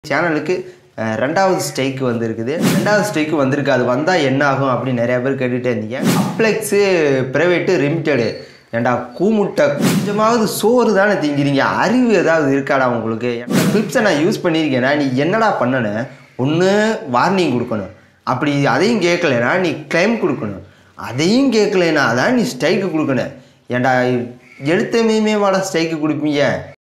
சேனலுக்கு அஹ், ரெண்டாவது ஸ்ட்ரைக்கு வந்திருக்குது ரெண்டாவது ஸ்ட்ரைக்கு வந்திருக்கு அது வந்தால் என்ன ஆகும் அப்படின்னு நிறைய பேர் கேட்டுகிட்டே இருந்தீங்க அப்ளெக்ஸு ப்ரைவேட்டு லிமிட்டெடு ஏன்டா கூமுட்டை கொஞ்சமாவது சோறு தானே திங்கிறீங்க அறிவு ஏதாவது இருக்காடா உங்களுக்கு கிளிப்ஸை நான் யூஸ் பண்ணியிருக்கேன்னா நீ என்னடா பண்ணணும் ஒன்று வார்னிங் கொடுக்கணும் அப்படி அதையும் கேட்கலனா நீ கிளைம் கொடுக்கணும் அதையும் கேட்கலனா அதான் நீ ஸ்ட்ரைக்கு கொடுக்கணும் ஏன்டா எடுத்தமையுமே வாடா ஸ்ட்ரைக்கு கொடுப்பீங்க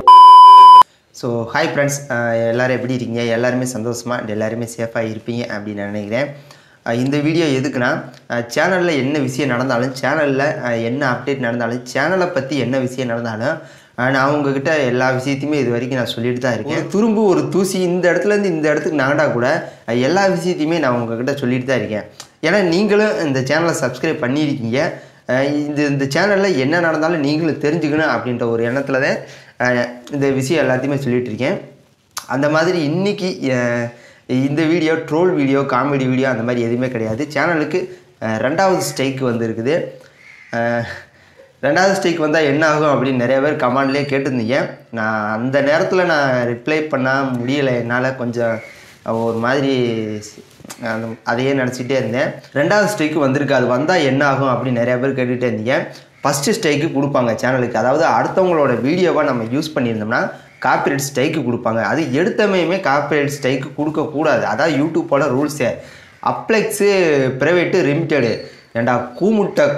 ஸோ ஹாய் ஃப்ரெண்ட்ஸ் எல்லோரும் எப்படி இருக்கீங்க எல்லாருமே சந்தோஷமாக and எல்லாருமே சேஃபாக இருப்பீங்க அப்படின்னு நான் நினைக்கிறேன் அஹ் இந்த வீடியோ எதுக்குன்னா சேனலில் என்ன விஷயம் நடந்தாலும் சேனலில் என்ன அப்டேட் நடந்தாலும் சேனலை பற்றி என்ன விஷயம் நடந்தாலும் அஹ் நான் உங்ககிட்ட எல்லா விஷயத்தையுமே இது வரைக்கும் நான் சொல்லிட்டு தான் இருக்கேன் ஒரு துரும்பு ஒரு தூசி இந்த இடத்துலேருந்து இந்த இடத்துக்கு நகண்டா கூட அஹ் எல்லா விஷயத்தையுமே நான் உங்ககிட்ட சொல்லிட்டு தான் இருக்கேன் ஏன்னா நீங்களும் இந்த சேனலை சப்ஸ்கிரைப் பண்ணியிருக்கீங்க அஹ் இந்த இந்த சேனலில் என்ன நடந்தாலும் நீங்களும் தெரிஞ்சுக்கணும் அப்படின்ற ஒரு எண்ணத்தில் தான் அஹ் இந்த விஷயம் எல்லாத்தையுமே சொல்லிட்டு இருக்கேன் அந்த மாதிரி இன்னைக்கு அஹ் இந்த video troll video comedy video அந்த மாதிரி எதுவுமே கிடையாது சேனலுக்கு அஹ் ரெண்டாவது ஸ்ட்ரைக் வந்திருக்குது அஹ் ரெண்டாவது ஸ்ட்ரைக் வந்தால் என்ன ஆகும் அப்படின்னு நிறைய பேர் கமெண்ட்லேயே கேட்டிருந்தீங்க நான் அந்த நேரத்தில் நான் ரிப்ளை பண்ண முடியலை என்னால் கொஞ்சம் ஒரு மாதிரி அந்த அதையே நினச்சிட்டே இருந்தேன் ரெண்டாவது ஸ்ட்ரைக்கு வந்திருக்கு அது வந்தால் என்ன ஆகும் அப்படின்னு நிறைய பேர் கேட்டுகிட்டே இருந்தீங்க ஃபஸ்ட்டு ஸ்ட்ரைக்கு கொடுப்பாங்க சேனலுக்கு அதாவது அடுத்தவங்களோட வீடியோவை நம்ம யூஸ் பண்ணியிருந்தோம்னா காப்பிரைட் ஸ்ட்ரைக்கு கொடுப்பாங்க அது எடுத்தமையுமே காப்பிரைட் ஸ்ட்ரைக்கு கொடுக்கக்கூடாது அதான் யூடியூப்போட ரூல்ஸே அப்ளெக்ஸு ப்ரைவேட்டு லிமிட்டெடு ஏன்டா கூமுட்டை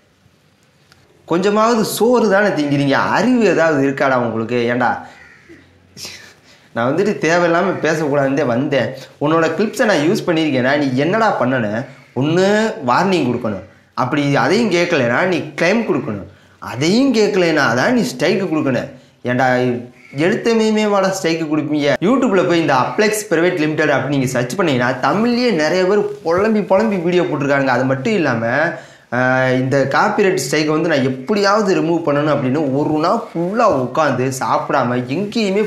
கொஞ்சமாவது சோறு தானே திங்கிறீங்க அறிவு ஏதாவது இருக்காடா உங்களுக்கு ஏன்டா நான் வந்துட்டு தேவையில்லாமல் பேசக்கூடாதுந்தே வந்தேன் உன்னோட கிளிப்ஸை நான் யூஸ் பண்ணியிருக்கேன்னா நீ என்னடா பண்ணணும் ஒன்று வார்னிங் கொடுக்கணும் அப்படி அதையும் கேட்கலனா நீ கிளைம் கொடுக்கணும் அதையும் கேட்கலனா அதான் நீ ஸ்ட்ரைக்கு கொடுக்கணும் ஏன்டா எடுத்தமையுமே வாடா ஸ்ட்ரைக்கு கொடுப்பீங்க யூடியூப்பில் போய் இந்த அப்ளெக்ஸ் ப்ரைவேட் லிமிடெட் அப்படின்னு நீங்கள் சர்ச் பண்ணீங்கன்னா தமிழ்லேயே நிறைய பேர் புலம்பி புலம்பி வீடியோ போட்டிருக்காங்க அது மட்டும் இல்லாமல் ஆஹ் இந்த காப்பிரைட் ஸ்ட்ரைக்கை வந்து நான் எப்படியாவது ரிமூவ் பண்ணணும் அப்படின்னு ஒரு நாள் ஃபுல்லாக உட்காந்து சாப்பிடாம எங்கேயுமே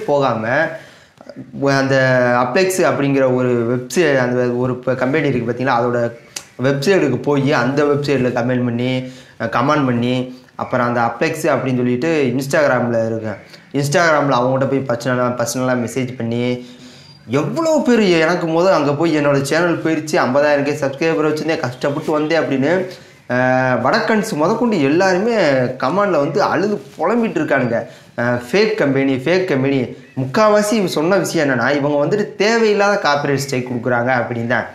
போகாமல் அந்த அப்ளெக்ஸ் அப்படிங்கிற ஒரு வெப்சைட் அந்த ஒரு கம்பெனி இருக்குது பார்த்தீங்களா அதோட வெப்சைட்டுக்கு போய் அந்த வெப்சைட்டில் கமெண்ட் பண்ணி கமெண்ட் பண்ணி அப்புறம் அந்த அப்ளெக்ஸ் அப்படின்னு சொல்லிட்டு இன்ஸ்டாகிராமில் இருக்கேன் இன்ஸ்டாகிராமில் அவங்ககிட்ட போய் பர்சனலாக பர்சனலாக மெசேஜ் பண்ணி எவ்வளோ பேர் எனக்கு முதல் அங்கே போய் என்னோட சேனல் போயிடுச்சு ஐம்பதாயிரம் கே சப்ஸ்கிரைபர் வச்சுருந்தேன் கஷ்டப்பட்டு வந்தேன் அப்படின்னு அஹ், வடக்கன்ஸ் முதற்கொண்டு எல்லாருமே கமாண்டில் வந்து அழுது புலம்பிட்டு இருக்கானுங்க ஃபேக் கம்பெனி ஃபேக் கம்பெனி முக்கால்வாசி இவங்க சொன்ன விஷயம் என்னென்னா இவங்க வந்துட்டு தேவையில்லாத காப்பிரைட் ஸ்ட்ரைக் கொடுக்குறாங்க அப்படின்னு தான்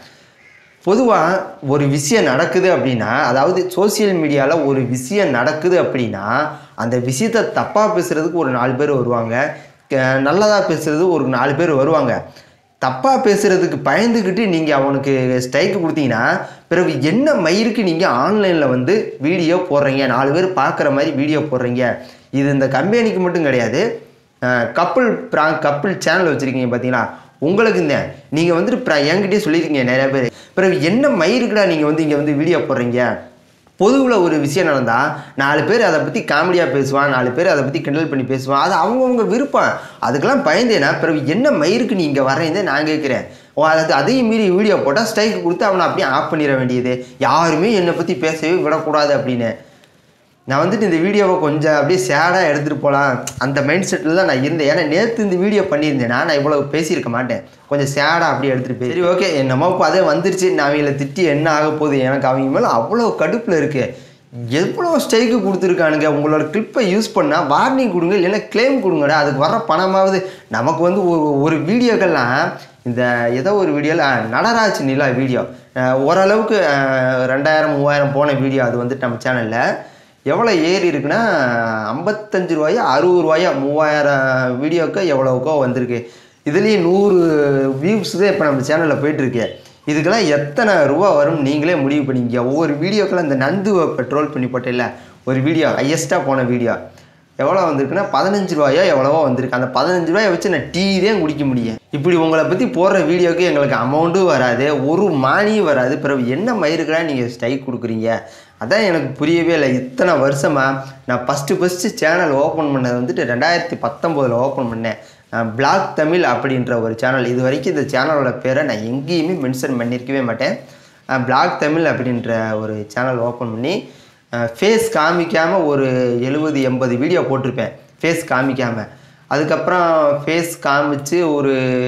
பொதுவாக ஒரு விஷயம் நடக்குது அப்படின்னா அதாவது சோஷியல் மீடியாவில் ஒரு விஷயம் நடக்குது அப்படின்னா அந்த விஷயத்தை தப்பாக பேசுகிறதுக்கு ஒரு நாலு பேர் வருவாங்க க- நல்லதா பேசுறது ஒரு நாலு பேர் வருவாங்க தப்பாக பேசுகிறதுக்கு பயந்துக்கிட்டு நீங்கள் அவனுக்கு ஸ்ட்ரைக்கு கொடுத்தீங்கன்னா பிறகு என்ன மயிருக்கு நீங்கள் ஆன்லைனில் வந்து வீடியோ போடுறீங்க நாலு பேர் பார்க்குற மாதிரி வீடியோ போடுறீங்க இது இந்த கம்பெனிக்கு மட்டும் கிடையாது கப்புள் ப்ரா கப்புள் சேனல் வச்சுருக்கீங்க பார்த்தீங்களா உங்களுக்கு இந்த நீங்கள் வந்துட்டு ப்ரா என்கிட்டயே சொல்லியிருக்கீங்க நிறைய பேர் பிறகு என்ன மயிருக்குடா நீங்கள் வந்து இங்கே வந்து வீடியோ போடுறீங்க பொதுவில் ஒரு விஷயம் நடந்தால் நாலு பேர் அதை பற்றி காமெடியாக பேசுவான் நாலு பேர் அதை பற்றி கிண்டல் பண்ணி பேசுவான் அது அவங்கவுங்க விருப்பம் அதுக்கெல்லாம் பயந்தேனா பிறகு என்ன மயிருக்கு நீ இங்கே வர்றீங்க நான் கேட்குறேன் ஓ அது அதையும் மீறி வீடியோ போட்டால் ஸ்ட்ரைக் கொடுத்து அவனை அப்படியே ஆஃப் பண்ணிட வேண்டியது யாருமே என்னை பற்றி பேசவே விடக்கூடாது அப்படின்னு நான் வந்துட்டு இந்த வீடியோவை கொஞ்சம் அப்படியே சேடாக எடுத்துகிட்டு போகலாம் அந்த மைண்ட் செட்டில் தான் நான் இருந்தேன் ஏன்னா நேற்று இந்த வீடியோ பண்ணியிருந்தேன்னா நான் இவ்வளோ பேசியிருக்க மாட்டேன் கொஞ்சம் சேடாக அப்படியே எடுத்துகிட்டு போய் சரி ஓகே என்னமோ இப்போ அதே வந்துருச்சு நான் அவங்கள திட்டி என்ன ஆக போகுது எனக்கு அவங்க மேலே அவ்வளோ கடுப்பில் இருக்குது எவ்வளோ ஸ்ட்ரைக்கு கொடுத்துருக்கானுங்க உங்களோட கிளிப்பை யூஸ் பண்ணால் வார்னிங் கொடுங்க இல்லைன்னா கிளைம் கொடுங்கடா அதுக்கு வர பணமாவது நமக்கு வந்து ஒரு ஒரு வீடியோக்கெல்லாம் இந்த ஏதோ ஒரு வீடியோவில் நடராஜ் நிலா வீடியோ அஹ் ஓரளவுக்கு அஹ் ரெண்டாயிரம் மூவாயிரம் போன வீடியோ அது வந்துட்டு நம்ம சேனலில் எவ்வளோ ஏறி இருக்குன்னா ஐம்பத்தஞ்சு ரூபாயா அறுபது ரூபாயா மூவாயிரம் வீடியோக்கு எவ்வளோக்கோ வந்திருக்கு இதுலேயும் நூறு வியூஸ் தான் இப்போ நம்ம சேனலில் போயிட்டுருக்கு இதுக்கெல்லாம் எத்தனை ரூபா வரும் நீங்களே முடிவு பண்ணிக்க ஒவ்வொரு வீடியோக்கெல்லாம் இந்த நந்துவை பெட்ரோல் பண்ணி போட்டில்ல ஒரு வீடியோ ஹையஸ்ட்டாக போன வீடியோ எவ்வளோ வந்திருக்குன்னா பதினஞ்சு ரூபாயோ எவ்வளவோ வந்திருக்கு அந்த பதினஞ்சு ரூபாயை வச்சு நான் டீ தான் குடிக்க முடியும் இப்படி உங்களை பற்றி போடுற வீடியோக்கு எங்களுக்கு அமௌண்ட்டும் வராது ஒரு மானியும் வராது பிறகு என்ன மயிருக்கா நீங்கள் ஸ்ட்ரைக் கொடுக்குறீங்க அதான் எனக்கு புரியவே இல்லை இத்தனை வருஷமாக நான் ஃபஸ்ட்டு ஃபஸ்ட்டு சேனல் ஓப்பன் பண்ணது வந்துட்டு ரெண்டாயிரத்தி பத்தொம்போதில் ஓப்பன் பண்ணேன் பிளாக் தமிழ் அப்படின்ற ஒரு சேனல் இது வரைக்கும் இந்த சேனலோட பேரை நான் எங்கேயுமே மென்ஷன் பண்ணியிருக்கவே மாட்டேன் பிளாக் தமிழ் அப்படின்ற ஒரு சேனல் ஓப்பன் பண்ணி ஃபேஸ் காமிக்காமல் ஒரு எழுபது எண்பது வீடியோ போட்டிருப்பேன் ஃபேஸ் காமிக்காமல் அதுக்கப்புறம் ஃபேஸ் காமிச்சு ஒரு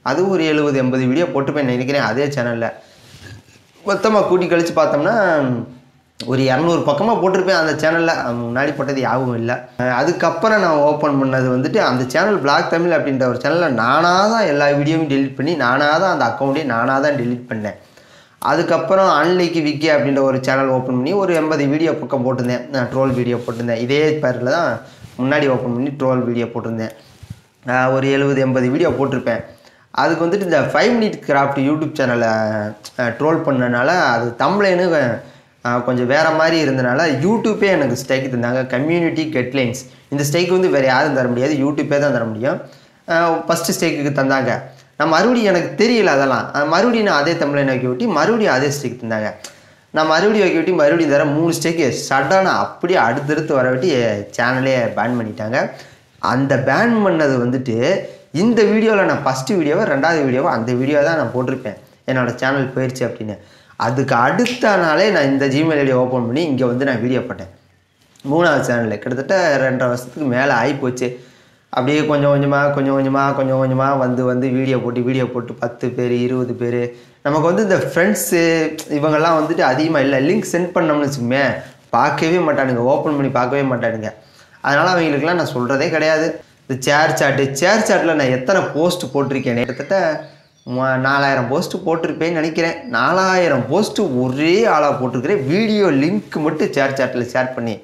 அது ஒரு எழுபது எண்பது வீடியோ போட்டுப்பேன் நினைக்கிறேன் அதே சேனலில் மொத்தமாக கூட்டி கழித்து பார்த்தோம்னா ஒரு இரநூறு பக்கமாக போட்டிருப்பேன் அந்த சேனலில் முன்னாடி போட்டது யாவும் இல்லை அஹ் அதுக்கப்புறம் நான் ஓப்பன் பண்ணது வந்துட்டு அந்த சேனல் பிளாக் தமிழ் அப்படின்ற ஒரு சேனலில் நானாக தான் எல்லா வீடியோவும் டெலிட் பண்ணி நானாக தான் அந்த அக்கௌண்ட்டையும் நானாக தான் டெலிட் பண்ணேன் அதுக்கப்புறம் அன்லைக்கு விக்கி அப்படின்ற ஒரு சேனல் ஓப்பன் பண்ணி ஒரு எண்பது வீடியோ பக்கம் போட்டிருந்தேன் நான் ட்ரோல் வீடியோ போட்டிருந்தேன் இதே பேரில் தான் முன்னாடி ஓப்பன் பண்ணி ட்ரோல் வீடியோ போட்டிருந்தேன் ஆஹ் ஒரு எழுபது எண்பது வீடியோ போட்டிருப்பேன் அதுக்கு வந்துட்டு இந்த ஃபைவ் மினிட் கிராஃப்ட் யூடியூப் சேனலை ட்ரோல் பண்ணனால அது தம்ப்ளைனு கொஞ்சம் வேறு மாதிரி இருந்தனால யூடியூப்பே எனக்கு ஸ்ட்ரைக் தந்தாங்க கம்யூனிட்டி கெட்லைன்ஸ் இந்த ஸ்ட்ரைக் வந்து வேறு யாரும் தர முடியாது யூடியூப்பே தான் தர முடியும் ஃபஸ்ட்டு ஸ்ட்ரைக்குக்கு தந்தாங்க நான் மறுபடியும் எனக்கு தெரியல அதெல்லாம் அஹ் மறுபடியும் நான் அதே தமிழை வைக்க விட்டி மறுபடியும் அதே ஸ்ட்ரைக் தந்தாங்க நான் மறுபடியும் வைக்க விட்டி மறுபடியும் தர மூணு ஸ்டேக்கு சடனாக அப்படியே அடுத்தடுத்து வர விட்டி சேனலே பேன் பண்ணிட்டாங்க அந்த பேன் பண்ணது வந்துட்டு இந்த வீடியோவில் நான் ஃபஸ்ட்டு வீடியோவை ரெண்டாவது வீடியோவை அந்த வீடியோ தான் நான் போட்டிருப்பேன் என்னோடய சேனல் போயிடுச்சு அப்படின்னு அதுக்கு அடுத்த நாளே நான் இந்த ஜிமெயில் ஐடியை ஓப்பன் பண்ணி இங்கே வந்து நான் வீடியோ போட்டேன் மூணாவது சேனலில் கிட்டத்தட்ட ரெண்டரை வருஷத்துக்கு மேலே ஆகிப்போச்சு அப்படியே கொஞ்சம் கொஞ்சமாக கொஞ்சம் கொஞ்சமாக கொஞ்சம் கொஞ்சமாக வந்து வந்து வீடியோ போட்டு வீடியோ போட்டு பத்து பேர் இருபது பேர் நமக்கு வந்து இந்த ஃப்ரெண்ட்ஸு இவங்கெல்லாம் வந்துட்டு அதிகமாக இல்லை லிங்க் சென்ட் பண்ணோம்னு வச்சுக்கோமே பார்க்கவே மாட்டானுங்க ஓப்பன் பண்ணி பார்க்கவே மாட்டானுங்க அதனால் அவங்களுக்குலாம் நான் சொல்கிறதே கிடையாது இந்த சேர் சாட்டு சேர் சாட்டில் நான் எத்தனை போஸ்ட் போட்டிருக்கேன் கிட்டத்தட்ட ம- நாலாயிரம் போஸ்ட் போட்டிருப்பேன்னு நினைக்கிறேன் நாலாயிரம் போஸ்ட் ஒரே ஆளாக போட்டிருக்கிறேன் வீடியோ லிங்க் மட்டும் சேர் சாட்டில் ஷேர் பண்ணி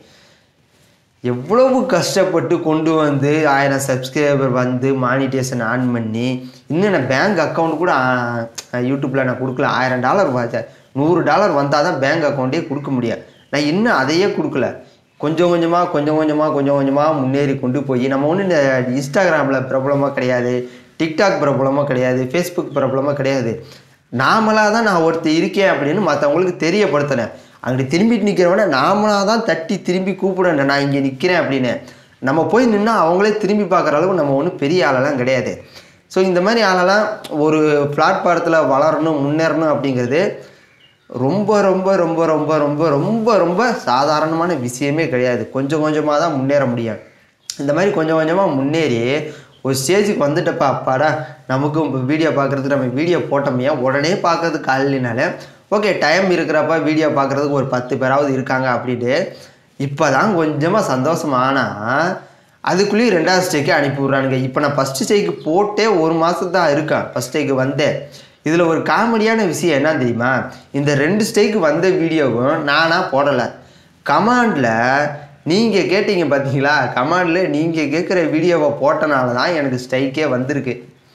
எவ்வளவு கஷ்டப்பட்டு கொண்டு வந்து ஆயிரம் சப்ஸ்கிரைபர் வந்து மானிட்டேஷன் ஆன் பண்ணி இன்னும் நான் பேங்க் அக்கௌண்ட் கூட யூடியூப்பில் நான் கொடுக்கல ஆயிரம் டாலர் பார்த்தேன் நூறு டாலர் வந்தால் தான் பேங்க் அக்கௌண்ட்டே கொடுக்க முடியும் நான் இன்னும் அதையே கொடுக்கல கொஞ்சம் கொஞ்சமாக கொஞ்சம் கொஞ்சமாக கொஞ்சம் கொஞ்சமாக முன்னேறி கொண்டு போய் நம்ம ஒன்றும் இந்த இன்ஸ்டாகிராமில் பிரபலமாக கிடையாது டிக்டாக் பிரபலமாக கிடையாது ஃபேஸ்புக் பிரபலமாக கிடையாது நாமளாக தான் நான் ஒருத்தர் இருக்கேன் அப்படின்னு மற்றவங்களுக்கு தெரியப்படுத்தினேன் அங்கிட்டு திரும்பிட்டு நிற்கிறவன நாமளாக தான் தட்டி திரும்பி கூப்பிடணும் நான் இங்கே நிற்கிறேன் அப்படின்னு நம்ம போய் நின்னா அவங்களே திரும்பி பார்க்குற அளவு நம்ம ஒன்றும் பெரிய ஆளெல்லாம் கிடையாது ஸோ இந்த மாதிரி ஆளெல்லாம் ஒரு பிளாட்பாரத்தில் வளரணும் முன்னேறணும் அப்படிங்கிறது ரொம்ப ரொம்ப ரொம்ப ரொம்ப ரொம்ப ரொம்ப ரொம்ப சாதாரணமான விஷயமே கிடையாது கொஞ்சம் கொஞ்சமாக தான் முன்னேற முடியும் இந்த மாதிரி கொஞ்சம் கொஞ்சமாக முன்னேறி ஒரு ஸ்டேஜுக்கு வந்துட்டப்பா அப்பாடா நமக்கும் இப்போ வீடியோ பார்க்குறதுக்கு நம்ம வீடியோ போட்டோமையா உடனே பார்க்கறதுக்கு ஆள்னால ஓகே டைம் இருக்கிறப்ப வீடியோ பார்க்குறதுக்கு ஒரு பத்து பேராவது இருக்காங்க அப்படின்ட்டு இப்போ தான் கொஞ்சமாக சந்தோஷம் ஆனால் அதுக்குள்ளேயும் ரெண்டாவது ஸ்டேக்கு அனுப்பி விட்றானுங்க இப்போ நான் ஃபஸ்ட்டு ஸ்டேக்கு போட்டே ஒரு மாதம் தான் இருக்கேன் ஃபஸ்ட் ஸ்டேக்கு வந்தேன் இதில் ஒரு காமெடியான விஷயம் என்ன தெரியுமா இந்த ரெண்டு ஸ்டேக்கு வந்த வீடியோவும் நானாக போடலை கமாண்டில் நீங்கள் கேட்டீங்க பார்த்தீங்களா கமாண்டில் நீங்கள் கேட்குற வீடியோவை போட்டனால தான் எனக்கு ஸ்ட்ரைக்கே வந்திருக்கு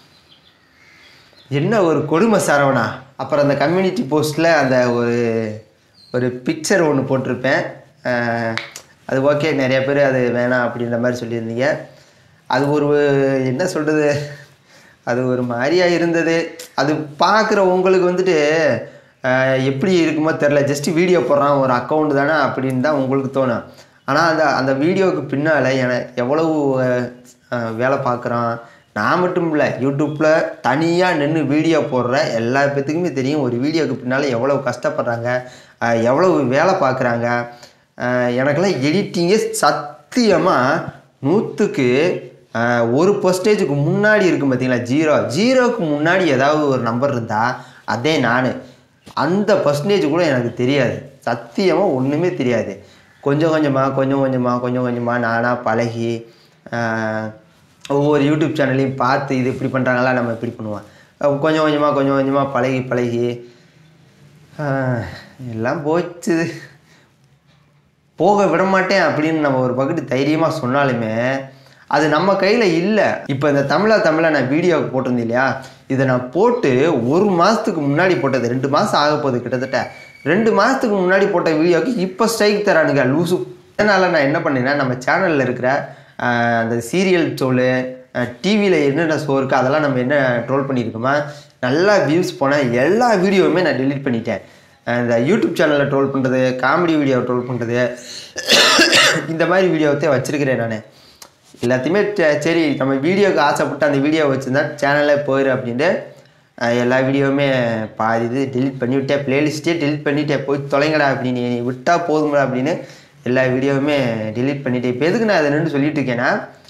என்ன ஒரு கொடுமை சரவணா அப்புறம் அந்த கம்யூனிட்டி போஸ்ட்டில் அந்த ஒரு ஒரு பிக்சர் ஒன்று போட்டிருப்பேன் அஹ், அது ஓகே நிறைய பேர் அது வேணாம் அப்படின்ற மாதிரி சொல்லியிருந்தீங்க அது ஒரு என்ன சொல்கிறது அது ஒரு மாதிரியா இருந்தது அது பார்க்குற உங்களுக்கு வந்துட்டு அஹ், எப்படி இருக்குமோ தெரில ஜஸ்ட் வீடியோ போடுறான் ஒரு அக்கௌண்ட் தானே அப்படின்னு தான் உங்களுக்கு தோணும் ஆனால் அந்த அந்த வீடியோவுக்கு பின்னால் என எவ்வளவு அஹ், அஹ், வேலை பார்க்குறான் நான் மட்டும் இல்லை யூடியூப்பில் தனியாக நின்று வீடியோ போடுற எல்லா பேத்துக்குமே தெரியும் ஒரு வீடியோக்கு பின்னால் எவ்வளவு கஷ்டப்படுறாங்க அஹ், எவ்வளவு வேலை பார்க்குறாங்க எனக்கெல்லாம் எடிட்டிங்கே சத்தியமாக நூற்றுக்கு ஒரு பர்சன்டேஜுக்கு முன்னாடி இருக்கும் பார்த்தீங்களா ஜீரோ ஜீரோக்கு முன்னாடி ஏதாவது ஒரு நம்பர் இருந்தால் அதே நான் அந்த பர்சன்டேஜ் கூட எனக்கு தெரியாது சத்தியமாக ஒன்றுமே தெரியாது கொஞ்சம் கொஞ்சமாக கொஞ்சம் கொஞ்சமாக கொஞ்சம் கொஞ்சமாக நானாக பழகி ஆஹ், ஒவ்வொரு யூடியூப் சேனல்லையும் பார்த்து இது இப்படி பண்ணுறாங்களா நம்ம இப்படி பண்ணுவோம் அஹ் கொஞ்சம் கொஞ்சமாக கொஞ்சம் கொஞ்சமாக பழகி பழகி ஆஹ், எல்லாம் போச்சு போக விட மாட்டேன் அப்படின்னு நம்ம ஒரு பக்கெட்டு தைரியமாக சொன்னாலுமே அது நம்ம கையில் இல்லை இப்போ இந்த தமிழா தமிழா நான் வீடியோவுக்கு போட்டிருந்தேன் இல்லையா இதை நான் போட்டு ஒரு மாதத்துக்கு முன்னாடி போட்டது ரெண்டு மாதம் ஆக போகுது கிட்டத்தட்ட ரெண்டு மாதத்துக்கு முன்னாடி போட்ட வீடியோவுக்கு இப்போ ஸ்ட்ரைக் தரானுங்க லூசு அதனால் நான் என்ன பண்ணேன்னா நம்ம சேனலில் இருக்கிற ஆஹ், அந்த சீரியல் ஷோலு டிவியில் என்னென்ன ஷோ இருக்குது அதெல்லாம் நம்ம என்ன ட்ரோல் பண்ணியிருக்கோமா நல்லா வியூஸ் போன எல்லா வீடியோவுமே நான் delete பண்ணிட்டேன் அஹ் இந்த யூடியூப் சேனலில் ட்ரோல் பண்ணுறது காமெடி வீடியோ ட்ரோல் பண்ணுறது இந்த மாதிரி வீடியோவத்தே வச்சுருக்கிறேன் நான் எல்லாத்தையுமே ச- சரி நம்ம வீடியோக்கு ஆசைப்பட்டு அந்த வீடியோ வச்சுருந்தா சேனலே போயிரு அப்படின்ட்டு அஹ் எல்லா வீடியோவுமே பாதி இது delete பண்ணிவிட்டேன் ப்ளேலிஸ்ட்டே delete பண்ணிட்டேன் போய் தொலைங்கடா அப்படின்னு நீ விட்டால் போதுங்களா அப்படின்னு எல்லா வீடியோவுமே delete பண்ணிட்டேன் இப்போ எதுக்கு நான் அதை நின்று சொல்லிட்டு இருக்கேன்னா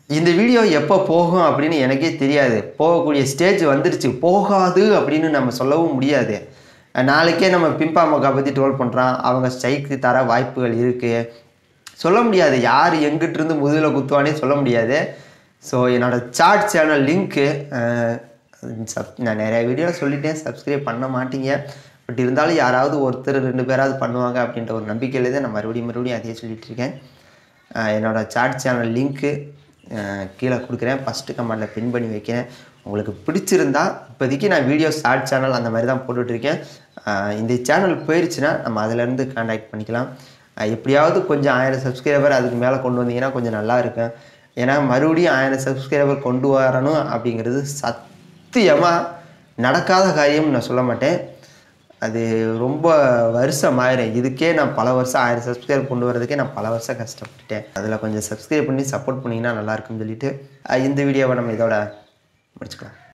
இந்த வீடியோ எப்போ போகும் அப்படின்னு எனக்கே தெரியாது போகக்கூடிய ஸ்டேஜ் வந்துருச்சு போகாது அப்படின்னு நம்ம சொல்லவும் முடியாது நாளைக்கே நம்ம பிம்பாமக்கா பற்றி ட்ரோல் பண்ணுறான் அவங்க ஸ்ட்ரைக்கு தர வாய்ப்புகள் இருக்குது சொல்ல முடியாது யார் எங்கிட்டிருந்து முதுகில் குத்துவானே சொல்ல முடியாது ஸோ என்னோடய சாட் சேனல் லிங்க்கு சப் நான் நிறைய வீடியோவில் சொல்லிட்டேன் சப்ஸ்கிரைப் பண்ண மாட்டீங்க பட் இருந்தாலும் யாராவது ஒருத்தர் ரெண்டு பேராவது பண்ணுவாங்க அப்படின்ற ஒரு நம்பிக்கையில தான் நான் மறுபடியும் மறுபடியும் அதையே சொல்லிட்டு இருக்கேன் அஹ் என்னோட சாட் சேனல் லிங்க்கு கீழே கொடுக்குறேன் ஃபஸ்ட்டு கமெண்டில் பின் பண்ணி வைக்கிறேன் உங்களுக்கு பிடிச்சிருந்தா இப்போதைக்கு நான் வீடியோ ஷார்ட் சேனல் அந்த மாதிரி தான் போட்டுட்ருக்கேன் இந்த சேனல் போயிடுச்சுன்னா நம்ம அதிலேருந்து காண்டாக்ட் பண்ணிக்கலாம் அஹ் எப்படியாவது கொஞ்சம் ஆயிரம் சப்ஸ்கிரைபர் அதுக்கு மேலே கொண்டு வந்தீங்கன்னா கொஞ்சம் நல்லா இருக்கும் ஏன்னா மறுபடியும் ஆயிரம் சப்ஸ்கிரைபர் கொண்டு வரணும் அப்படிங்கிறது சத்தியமாக நடக்காத காரியம்னு நான் சொல்ல மாட்டேன் அது ரொம்ப வருஷம் ஆயிரும் இதுக்கே நான் பல வருஷம் ஆயிரம் சப்ஸ்கிரைப் கொண்டு வரதுக்கே நான் பல வருஷம் கஷ்டப்பட்டுட்டேன் அதில் கொஞ்சம் சப்ஸ்கிரைப் பண்ணி சப்போர்ட் பண்ணிங்கன்னா நல்லா இருக்கும்னு சொல்லிட்டு அஹ் இந்த வீடியோவை நம்ம இதோட முடிச்சுக்கலாம்